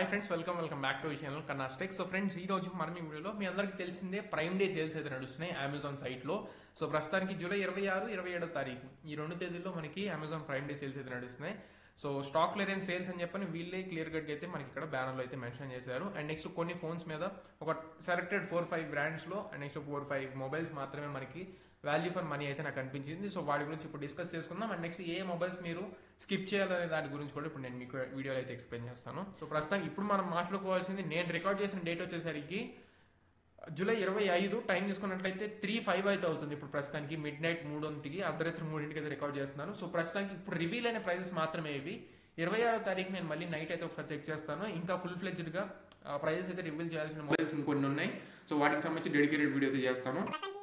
hi friends welcome welcome back to channel కన్నాస్టెక్ so friends ఈ రోజు మనం ఈ వీడియోలో మీ అందరికీ తెలిసిందే ప్రైమ్ డే సేల్స్ అయితే నడుస్తున్నాయి అమెజాన్ సైట్ లో సో ప్రస్తుతానికి జూలై ఇరవై ఆరు ఇరవై ఏడో తారీఖు ఈ రెండు తేదీల్లో మనకి అమెజాన్ ప్రైమ్ డే సేల్స్ అయితే నడుస్తున్నాయి సో స్టాక్ క్లియరెన్స్ సేల్స్ అని చెప్పని వీళ్ళే క్లియర్ కట్ అయితే మనకి ఇక్కడ బ్యానర్ లో అయితే మెన్షన్ చేశారు అండ్ నెక్స్ట్ కొన్ని ఫోన్స్ మీద ఒక సెలెక్టెడ్ ఫోర్ ఫైవ్ బ్రాండ్స్ లో and next four five mobiles మాత్రమే మనకి వాల్యూ ఫర్ మనీ అయితే నాకు అనిపించింది సో వాటి గురించి ఇప్పుడు డిస్కస్ చేసుకుందాం అండ్ నెక్స్ట్ ఏ మొబైల్స్ మీరు స్కిప్ చేయాలనే దాని గురించి కూడా ఇప్పుడు నేను మీకు వీడియోలో అయితే ఎక్స్ప్లెయిన్ చేస్తాను సో ప్రస్తుతం ఇప్పుడు మనం మాట్లాడుకోవాల్సింది నేను రికార్డ్ చేసిన డేట్ వచ్చేసరికి జూలై ఇరవై ఐదు టైం తీసుకున్నట్లయితే త్రీ ఫైవ్ అయితే అవుతుంది ఇప్పుడు ప్రస్తుతానికి మిడ్ నైట్ మూడొంటికి అర్ధరాత్రి మూడింటికి అయితే రికార్డ్ చేస్తున్నాను సో ప్రస్తుతానికి ఇప్పుడు రివీల్ అయిన ప్రైజెస్ మాత్రమే ఇవి ఇరవై ఆరో తారీఖు నేను మళ్ళీ నైట్ అయితే ఒకసారి చెక్ చేస్తాను ఇంకా ఫుల్ ఫ్లెడ్జ్డ్ గా ప్రైజెస్ అయితే రివీల్ చేయాల్సిన మొబైల్స్ ఇంకొన్ని ఉన్నాయి సో వాటికి సంబంధించి డెడికేటెడ్ వీడియో అయితే చేస్తాను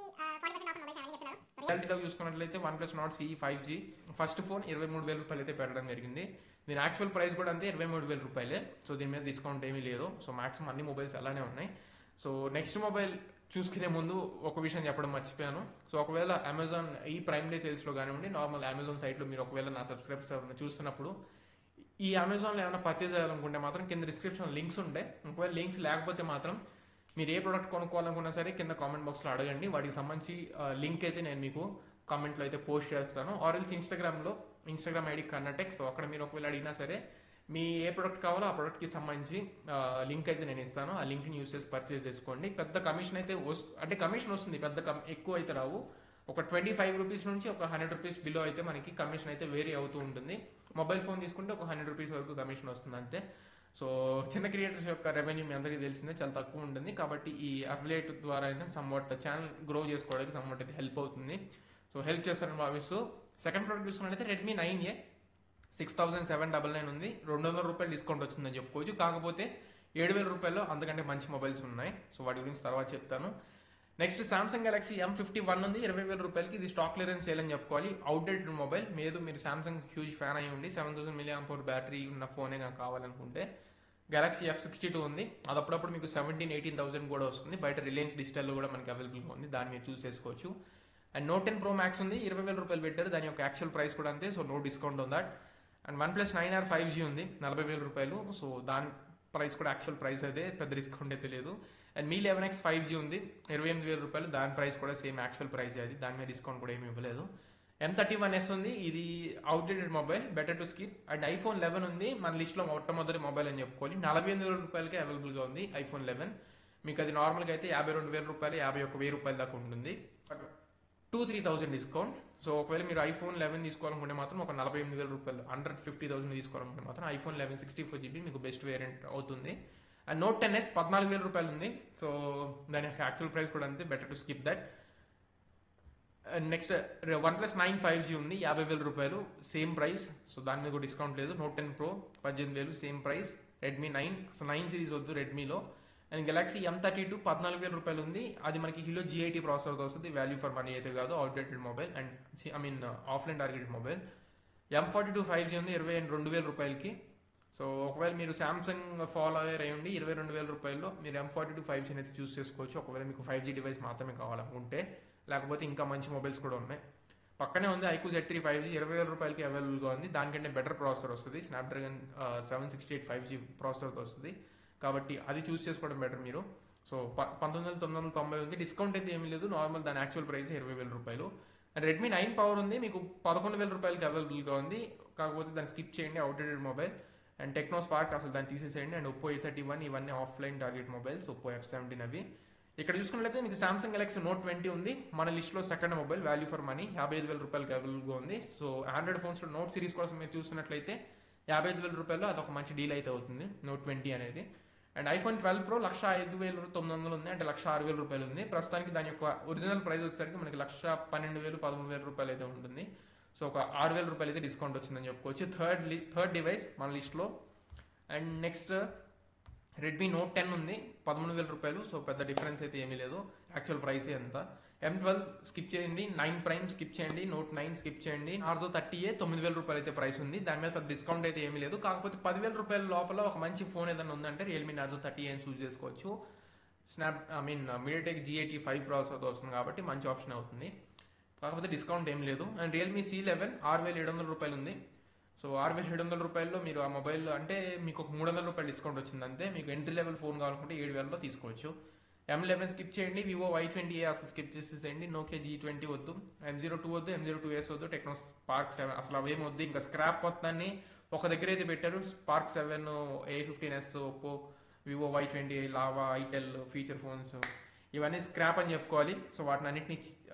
రియాలిటీలో చూసుకున్నట్లయితే OnePlus Nord CE five G first phone ఇరవై మూడు వేల రూపాయలు అయితే పెట్టడం జరిగింది దీని యాక్చువల్ ప్రైస్ కూడా అంతే ఇరవై మూడు వేల రూపాయలే సో దీని మీద డిస్కౌంట్ ఏమీ లేదు సో మాక్సిమం అన్ని మొబైల్స్ అలానే ఉన్నాయి సో నెక్స్ట్ మొబైల్ చూసుకునే ముందు ఒక విషయం చెప్పడం మర్చిపోయాను సో ఒకవేళ అమెజాన్ ఈ ప్రైమ్ డే సేల్స్లో కానివ్వండి నార్మల్ అమెజాన్ సైట్లో మీరు ఒకవేళ నా సబ్స్క్రైబర్స్ ఎవరైనా చూస్తున్నప్పుడు ఈ అమెజాన్లో ఏమైనా పర్చేజ్ చేయాలనుకుంటే మాత్రం కింద డిస్క్రిప్షన్ లింక్స్ ఉంటాయి ఒకవేళ లింక్స్ లేకపోతే మాత్రం మీరు ఏ ప్రోడక్ట్ కొనుక్కోవాలనుకున్నా సరే కింద కామెంట్ బాక్స్లో అడగండి వాటికి సంబంధించి లింక్ అయితే నేను మీకు కామెంట్లో అయితే పోస్ట్ చేస్తాను ఆర్ఎల్స్ ఇన్స్టాగ్రామ్లో ఇన్స్టాగ్రామ్ ఐడి కర్ణటెక్ సో అక్కడ మీరు ఒకవేళ అడిగినా సరే మీ ఏ ప్రోడక్ట్ కావాలో ఆ ప్రోడక్ట్కి సంబంధించి లింక్ అయితే నేను ఇస్తాను ఆ లింక్ని యూస్ చేసి పర్చేస్ చేసుకోండి పెద్ద కమిషన్ అయితే వస్- అంటే కమిషన్ వస్తుంది పెద్ద కమ్- ఎక్కువ అయితే రావు ఒక ట్వంటీ ఫైవ్ రూపీస్ నుంచి ఒక హండ్రెడ్ రూపీస్ బిలో అయితే మనకి కమిషన్ అయితే వేరీ అవుతూ ఉంటుంది మొబైల్ ఫోన్ తీసుకుంటే ఒక హండ్రెడ్ రూపీస్ వరకు కమిషన్ వస్తుంది అంతే సో చిన్న క్రియేటర్స్ యొక్క రెవెన్యూ మీ అందరికీ తెలిసిందే చాలా తక్కువ ఉంటుంది కాబట్టి ఈ అఫిలియేట్ ద్వారా అయినా సమ్వాట్ ఛానల్ గ్రో చేసుకోవడానికి సమ్వాట్ అయితే హెల్ప్ అవుతుంది సో హెల్ప్ చేస్తారని భావిస్తూ సెకండ్ ప్రోడక్ట్ చూసుకున్నట్లయితే Redmi nine A six thousand seven double nine ఉంది రెండు వందల రూపాయలు డిస్కౌంట్ వచ్చిందని చెప్పుకోవచ్చు కాకపోతే ఏడు వేల రూపాయలు అంతకంటే మంచి మొబైల్స్ ఉన్నాయి సో వాటి గురించి తర్వాత చెప్తాను next Samsung Galaxy M fifty one ఉంది ఇరవై వేల రూపాయలకి ఇది స్టాక్ క్లియరెన్స్ సేల్ అని చెప్పుకోవాలి అవుట్డేటెడ్ మొబైల్ లేదు మీరు సామ్సంగ్ హ్యూజ్ ఫ్యాన్ అయి ఉండి seven thousand milliampere battery ఉన్న ఫోనే నాకు కావాలనుకుంటే గెలాక్సీ ఎఫ్ సిక్స్టీ టూ ఉంది అది అప్పుడప్పుడు మీకు సెవెంటీన్ ఎయిటీన్ థౌసండ్ కూడా వస్తుంది బయట రిలయన్స్ డిజిటల్లో కూడా మనకి అవైలబుల్గా ఉంది దాన్ని మీరు చూస్ చేసుకోవచ్చు and Note ten Pro max ఉంది ఇరవై వేల రూపాయలు పెట్టారు దాని యొక్క యాక్చువల్ ప్రైస్ కూడా అంతే సో నో డిస్కౌంట్ ఉంది that and OnePlus nine R five G ఉంది నలభై వేల రూపాయలు సో దాని ప్రైస్ కూడా యాక్చువల్ ప్రైస్ అయితే పెద్ద డిస్కౌంట్ అయితే లేదు and Mi eleven X five G ఉంది ఇరవై ఎనిమిది వేల రూపాయలు దాని ప్రైస్ కూడా సేమ్ యాక్చువల్ ప్రైస్ అది దాని మీద డిస్కౌంట్ కూడా ఏమి ఇవ్వలేదు ఎం థర్టీ వన్ ఎస్ ఉంది ఇది outdated mobile better to skip and iPhone eleven ఉంది మన లిస్ట్లో మొట్టమొదటి మొబైల్ అని చెప్పుకోవాలి నలభై ఎనిమిది వేల రూపాయలకి అవైలబుల్గా ఉంది ఐఫోన్ లెవెన్ మీకు అది నార్మల్గా అయితే యాభై రెండు వేల రూపాయలు యాభై ఒక వెయ్యి రూపాయల దాకా ఉంటుంది two three thousand discount so ఒకవేళ మీరు ఐఫోన్ లెవెన్ తీసుకోవాలనుకుంటే మాత్రం ఒక నలభై ఎనిమిది వేల రూపాయలు హండ్రెడ్ ఫిఫ్టీ థౌసండ్ తీసుకోవాలనుకుంటే మాత్రం iPhone eleven sixty four GB మీకు బెస్ట్ వేరియంట్ అవుతుంది అండ్ నోట్ టెన్ ఎస్ పద్నాలుగు వేల రూపాయలు ఉంది సో దాని యొక్క యాక్చువల్ ప్రైస్ కూడా అంతే better to skip that next OnePlus nine five G ఉంది యాభై వేల రూపాయలు సేమ్ ప్రైస్ సో దాని మీద కూడా డిస్కౌంట్ లేదు నోట్ టెన్ ప్రో పద్దెనిమిది వేలు సేమ్ ప్రైస్ రెడ్మీ నైన్ అసలు నైన్ సిరీస్ వద్దు రెడ్మీలో and Galaxy M thirty two పద్నాలుగు వేల రూపాయలు ఉంది అది మనకి హిలో జిఐటీ ప్రాసెసర్తో వస్తుంది వాల్యూ ఫర్ మనీ అయితే కాదు outdated mobile and I mean offline targeted mobile M forty two five G ఉంది ఇరవై రెండు వేల రూపాయలకి సో ఒకవేళ మీరు సామ్సంగ్ ఫాలోయర్ అయ్యి ఉండి ఇరవై రెండు వేల రూపాయల్లో మీరు M forty two five G అయితే చూస్ చేసుకోవచ్చు ఒకవేళ మీకు ఫైవ్ జీ డివైస్ మాత్రమే కావాలనుకుంటే లేకపోతే ఇంకా మంచి మొబైల్స్ కూడా ఉన్నాయి పక్కనే ఉంది iQOO Z three five G ఇరవై వేల రూపాయలకి అవైలబుల్గా ఉంది దానికంటే బెటర్ ప్రాసెసర్ వస్తుంది Snapdragon seven sixty eight five G ప్రాసెసర్తో వస్తుంది కాబట్టి అది చూస్ చేసుకోవడం బెటర్ మీరు సో ప- పంతొమ్మిది వందల తొమ్మిది వందల తొంభై ఉంది డిస్కౌంట్ అయితే ఏమీ లేదు నార్మల్ దాని యాక్చువల్ ప్రైస్ ఇరవై వేల రూపాయలు అండ్ రెడ్మీ నైన్ పవర్ ఉంది మీకు పదకొండు వేల రూపాయలకి అవైలబుల్గా ఉంది కాకపోతే దాన్ని స్కిప్ చేయండి outdated mobile and Tecno Spark అసలు దాన్ని తీసేసేయండి and Oppo A thirty one ఇవన్నీ offline target mobiles Oppo F seventeen అవి ఇక్కడ చూసుకున్నట్లయితే మీకు సామ్సంగ్ గెలాక్సీ నోట్ ట్వంటీ ఉంది మన లిస్ట్లో second mobile value for money యాభై ఐదు వేల రూపాయలకి అవైలబుల్గా ఉంది సో ఆండ్రాయిడ్ ఫోన్స్లో నోట్ సిరీస్ కోసం మీరు చూస్తున్నట్లయితే యాభై ఐదు వేల రూపాయలు అదొక మంచి డీల్ అయితే అవుతుంది నోట్ ట్వంటీ అనేది and iPhone twelve Pro lakh ఐదు వేలు తొమ్మిది వందలు ఉంది అంటే లక్ష ఆరు వేల రూపాయలు ఉంది ప్రస్తుతానికి దాని యొక్క ఒరిజినల్ ప్రైస్ వచ్చేసరికి మనకి లక్ష పన్నెండు వేలు పదమూడు వేల రూపాయలు అయితే ఉంటుంది సో ఒక ఆరు వేల రూపాయలు అయితే డిస్కౌంట్ వచ్చిందని చెప్పుకోవచ్చు థర్డ్ థర్డ్ డివైస్ మన లిస్ట్లో and next Redmi Note ten ఉంది పదమూడు వేల రూపాయలు సో పెద్ద డిఫరెన్స్ అయితే ఏమీ లేదు యాక్చువల్ ప్రైస్ ఎంత ఎం ట్వెల్వ్ స్కిప్ చేయండి నైన్ ప్రైమ్ స్కిప్ చేయండి నోట్ నైన్ స్కిప్ చేయండి ఆర్జో థర్టీ ఏ తొమ్మిది వేల రూపాయలు అయితే ప్రైస్ ఉంది దాని మీద పెద్ద డిస్కౌంట్ అయితే ఏమీ లేదు కాకపోతే పదివేల రూపాయల లోపల ఒక మంచి ఫోన్ ఏదైనా ఉందంటే రియల్మీ నార్జో థర్టీ అని చూస్ చేసుకోవచ్చు snap I mean MediaTek G eighty five processor వస్తుంది కాబట్టి మంచి ఆప్షన్ అవుతుంది కాకపోతే డిస్కౌంట్ ఏం లేదు అండ్ రియల్మీ సి లెవెన్ ఆరు వేల ఏడు వందల రూపాయలు ఉంది సో ఆరు వేల ఏడు వందల రూపాయల్లో మీరు ఆ మొబైల్ అంటే మీకు ఒక మూడు వందల రూపాయలు డిస్కౌంట్ వచ్చింది అంతే మీకు ఎంట్రీ లెవెల్ ఫోన్ కావాలనుకుంటే ఏడు వేలలో తీసుకోవచ్చు ఎం లెవెన్ స్కిప్ చేయండి వివో వై ట్వంటీ ఏ అసలు స్కిప్ చేసేసేయండి నోకే జీ ట్వంటీ వద్దు ఎం జీరో టూ వద్దు ఎం జీరో టూ ఎస్ వద్దు టెక్నో స్పార్క్ సెవెన్ అసలు అవేం వద్దు ఇంకా స్క్రాప్ మొత్తాన్ని ఒక దగ్గర అయితే పెట్టారు Spark seven A fifteen S Oppo Vivo Y twenty Lava itel feature phones ఇవన్నీ స్క్రాప్ అని చెప్పుకోవాలి సో వాటిని అన్నింటిని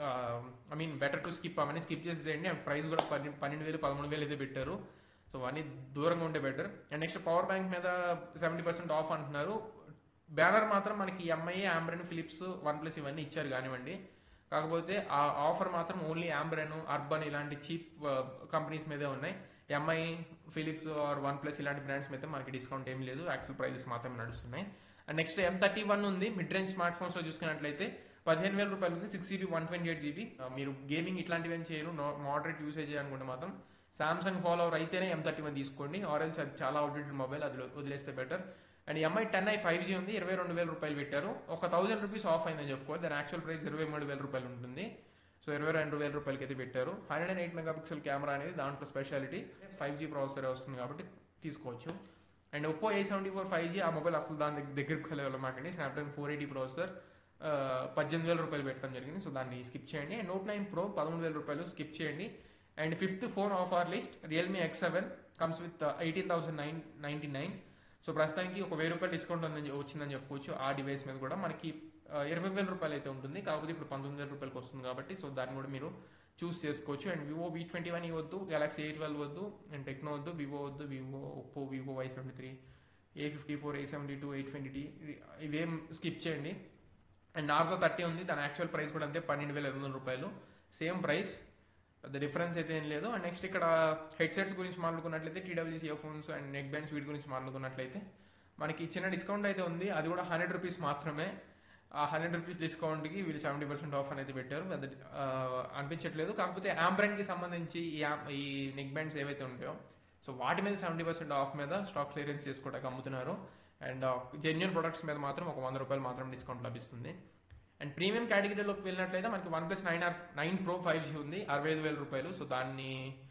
I mean better to skip అవన్నీ స్కిప్ చేసేయండి అండ్ ప్రైస్ కూడా పన్నె పన్నెండు వేలు పదమూడు వేలు అయితే పెట్టారు సో అవన్నీ దూరంగా ఉంటే better and next power bank మీద సెవెంటీ పర్సెంట్ ఆఫ్ అంటున్నారు బ్యానర్ మాత్రం మనకి Mi Ambrane Philips OnePlus ఇవన్నీ ఇచ్చారు కానివ్వండి కాకపోతే ఆ ఆఫర్ మాత్రం ఓన్లీ ఆంబ్రెన్ అర్బన్ ఇలాంటి చీప్ కంపెనీస్ మీదే ఉన్నాయి Mi Philips or OnePlus ఇలాంటి బ్రాండ్స్ మీద మనకి డిస్కౌంట్ ఏం లేదు యాక్చువల్ ప్రైజెస్ మాత్రమే నడుస్తున్నాయి and next M thirty one ఉంది మిడ్ రేంజ్ స్మార్ట్ ఫోన్స్ లో చూసుకున్నట్లయితే పదిహేను వేల రూపాయలు ఉంది six GB one twenty eight GB మీరు గేమింగ్ ఇట్లాంటివి ఏం చేయరు మోడరేట్ యూసేజ్ అనుకుంటే మాత్రం సామ్సంగ్ ఫాలోవర్ అయితేనే ఎం థర్టీ వన్ తీసుకోండి ఆరెల్స్ అది చాలా అవుట్డేటెడ్ మొబైల్ అది వదిలేస్తే better and Mi ten i five G ఉంది ఇరవై రెండు వేల రూపాయలు పెట్టారు ఒక థౌసండ్ రూపీస్ ఆఫ్ అయిందని చెప్పుకోవాలి దాని యాక్చువల్ ప్రైస్ ఇరవై మూడు వేల రూపాయలు ఉంటుంది సో ఇరవై రెండు వేల రూపాయలకి అయితే పెట్టారు hundred and eight megapixel camera అనేది దాంట్లో స్పెషాలిటీ ఫైవ్ జీ ప్రాసెసర్ వస్తుంది కాబట్టి తీసుకోవచ్చు and Oppo A seventy four five G ఆ మొబైల్ అసలు దాని దగ్గర దగ్గరికి వెళ్ళే మాకండి స్నాప్డ్రాగన్ ఫోర్ ఎయిటీ ప్రాసెసర్ పద్దెనిమిది వేల రూపాయలు పెట్టడం జరిగింది సో దాన్ని స్కిప్ చేయండి అండ్ నోట్ నైన్ ప్రో పదమూడు వేల రూపాయలు స్కిప్ చేయండి and fifth phone of our list Realme X seven comes with eighteen thousand nine ninety nine so ప్రస్తుతానికి ఒక వెయ్యి రూపాయలు డిస్కౌంట్ ఉందని వచ్చిందని చెప్పుకోవచ్చు ఆ డివైస్ మీద కూడా మనకి ఇరవై వేల రూపాయలు అయితే ఉంటుంది కాకపోతే ఇప్పుడు పంతొమ్మిది వేల రూపాయలకి వస్తుంది కాబట్టి సో దాన్ని కూడా మీరు చూస్ చేసుకోవచ్చు and Vivo V twenty one వద్దు గెలాక్సీ ఎయిట్ ట్వెల్వ్ వద్దు అండ్ టెక్నో వద్దు వివో వద్దు Vivo Oppo Vivo Y seventy three A fifty four A seventy two eight twenty T ఇవేం స్కిప్ చేయండి అండ్ నార్జో థర్టీ ఉంది దాని actual price కూడా అంతే పన్నెండు వేల ఐదు వందల రూపాయలు సేమ్ ప్రైస్ పెద్ద డిఫరెన్స్ అయితే ఏం లేదు అండ్ నెక్స్ట్ ఇక్కడ హెడ్సెట్స్ గురించి మాట్లాడుకున్నట్లయితే TWC earphones and neckbands వీటి గురించి మాట్లాడుకున్నట్లయితే మనకి చిన్న డిస్కౌంట్ అయితే ఉంది అది కూడా హండ్రెడ్ రూపీస్ మాత్రమే ఆ హండ్రెడ్ రూపీస్ డిస్కౌంట్కి వీళ్ళు సెవెంటీ పర్సెంట్ ఆఫ్ అనేది పెట్టారు పెద్ద అనిపించట్లేదు కాకపోతే ఆంబ్రాండ్కి సంబంధించి ఈ ఈ నెక్ బ్యాండ్స్ ఏవైతే ఉంటాయో సో వాటి మీద సెవెంటీ పర్సెంట్ ఆఫ్ మీద స్టాక్ క్లియరెన్స్ చేసుకోవడానికి అమ్ముతున్నారు అండ్ జెన్యున్ ప్రొడక్ట్స్ మీద మాత్రం ఒక వంద రూపాయలు మాత్రం డిస్కౌంట్ లభిస్తుంది అండ్ ప్రీమియం కేటగిరీలోకి వెళ్ళినట్లయితే మనకి OnePlus nine R nine pro five G ఉంది అరవై ఐదు వేల రూపాయలు సో దాన్ని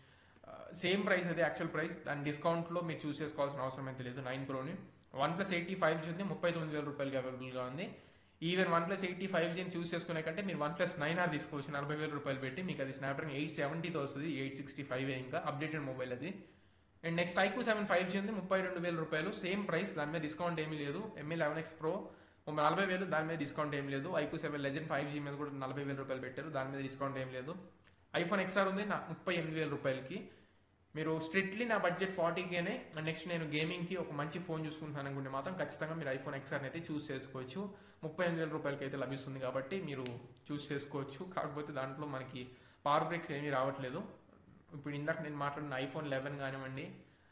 సేమ్ ప్రైస్ అది యాక్చువల్ ప్రైస్ దాని డిస్కౌంట్లో మీరు చూస్ చేసుకోవాల్సిన అవసరం అయితే లేదు నైన్ ప్రోని OnePlus eighty five G ఉంది ముప్పై తొమ్మిది వేల రూపాయలకి అవైలబుల్గా ఉంది even OnePlus eighty five జీని చూస్ చేసుకునే కంటే మీరు వన్ ప్లస్ నైన్ ఆర్ తీసుకోవచ్చు నలభై వేల రూపాయలు పెట్టి మీకు అది స్నాప్డ్రాగన్ ఎయిట్ సెవెంటీతో వస్తుంది ఎయిట్ సిక్స్టీ ఫైవ్ ఇంకా అప్డేటెడ్ మొబైల్ అది and next iQOO seven five G ఉంది ముప్పై రెండు వేల రూపాయలు సేమ్ ప్రైస్ దాని మీద డిస్కౌంట్ ఏమీ లేదు ఎంఏ లెవెన్ ఎక్స్ ప్రో నలభై వేలు దాని మీద డిస్కౌంట్ ఏం లేదు iQOO seven legend five G మీద కూడా నలభై వేల రూపాయలు పెట్టారు దాని మీద డిస్కౌంట్ ఏం లేదు ఐఫోన్ ఎక్స్ఆర్ ఉంది నా ముప్పై ఎనిమిది వేల రూపాయలకి మీరు స్ట్రిక్ట్లీ నా బడ్జెట్ ఫార్టీకేనే నెక్స్ట్ నేను గేమింగ్కి ఒక మంచి ఫోన్ చూసుకుంటున్నాను అనుకుంటే మాత్రం ఖచ్చితంగా మీరు ఐఫోన్ ఎక్స్ఆర్ అయితే చూస్ చేసుకోవచ్చు ముప్పై ఎనిమిది వేల రూపాయలకి అయితే లభిస్తుంది కాబట్టి మీరు చూస్ చేసుకోవచ్చు కాకపోతే దాంట్లో మనకి పవర్ బ్రేక్స్ ఏమీ రావట్లేదు ఇప్పుడు ఇందాక నేను మాట్లాడిన ఐఫోన్ లెవెన్ కానివ్వండి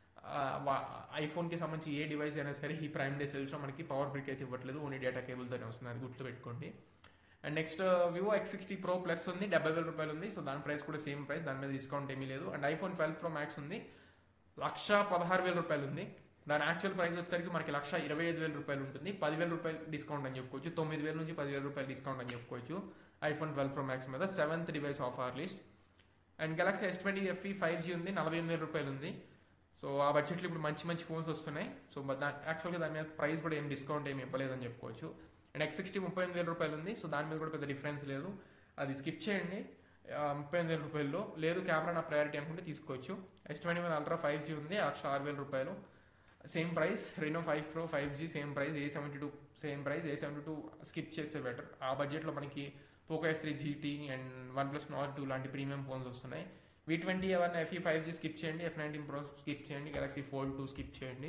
ఐఫోన్కి సంబంధించి ఏ డివైస్ అయినా సరే ఈ ప్రైమ్ డే సేల్స్లో మనకి పవర్ బ్రేక్ అయితే ఇవ్వట్లేదు ఓన్లీ డేటా కేబుల్తోనే వస్తుంది అది గుర్తు పెట్టుకోండి and next Vivo X sixty pro plus ఉంది డెబ్బై వేల రూపాయలు ఉంది సో దాని ప్రైస్ కూడా సేమ్ ప్రైస్ దాని మీద డిస్కౌంట్ ఏమీ లేదు and iPhone twelve pro max ఉంది లక్ష పదహారు వేల రూపాయలు ఉంది దాని యాక్చువల్ ప్రైస్ వచ్చేసరికి మనకి లక్ష ఇరవై ఐదు వేల రూపాయలు ఉంటుంది పదివేల రూపాయలు డిస్కౌంట్ అని చెప్పుకోవచ్చు తొమ్మిది వేల నుంచి పదివేల రూపాయలు డిస్కౌంట్ అని చెప్పుకోవచ్చు ఐఫోన్ ట్వెల్వ్ ప్రో మ్యాక్స్ మీద seventh device of our list and Galaxy S twenty FE five G ఉంది నలభై ఎనిమిది వేల రూపాయలు ఉంది సో ఆ బడ్జెట్లో ఇప్పుడు మంచి మంచి ఫోన్స్ వస్తున్నాయి సో దాని యాక్చువల్గా దాని మీద ప్రైస్ కూడా ఏం డిస్కౌంట్ ఏమి ఇవ్వలేదని చెప్పుకోవచ్చు అండ్ ఎక్స్ సిక్స్టీ ముప్పై ఎనిమిది వేల రూపాయలు ఉంది సో దాని మీద కూడా పెద్ద డిఫరెన్స్ లేదు అది స్కిప్ చేయండి ముప్పై ఎనిమిది వేల రూపాయల్లో లేదు కెమెరా నా ప్రయారిటీ అనుకుంటే తీసుకోవచ్చు S twenty one ultra five G ఉంది లక్ష ఆరు వేల రూపాయలు same price Reno five pro five G same price A seventy two same price A seventy two skip చేస్తే బెటర్ ఆ బడ్జెట్లో మనకి Poco F three GT and OnePlus Nord two లాంటి premium phones వస్తున్నాయి వి ట్వంటీ ఎవరిని FE five G skip చేయండి F nineteen pro skip చేయండి Galaxy fold two skip చేయండి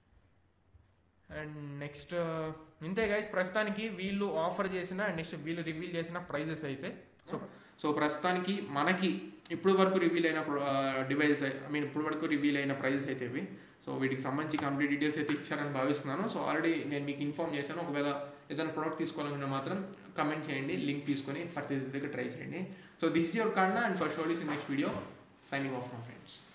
అండ్ నెక్స్ట్ ఇంతే గైస్ ప్రస్తుతానికి వీళ్ళు ఆఫర్ చేసిన అండ్ నెక్స్ట్ వీళ్ళు రివీల్ చేసిన ప్రైజెస్ అయితే సో సో ప్రస్తుతానికి మనకి ఇప్పుడు వరకు రివీల్ అయిన డివైస్ ఐ మీన్ ఇప్పుడు వరకు రివీల్ అయిన ప్రైజెస్ అయితే ఇవి సో వీటికి సంబంధించి కంప్లీట్ డీటెయిల్స్ అయితే ఇచ్చారని భావిస్తున్నాను సో ఆల్రెడీ నేను మీకు ఇన్ఫామ్ చేశాను ఒకవేళ ఏదైనా ప్రోడక్ట్ తీసుకోవాలనుకున్నా మాత్రం కమెంట్ చేయండి లింక్ తీసుకొని పర్చేస్ దగ్గర ట్రై చేయండి so this your Kanna and for షోడీస్ in next video signing off my friends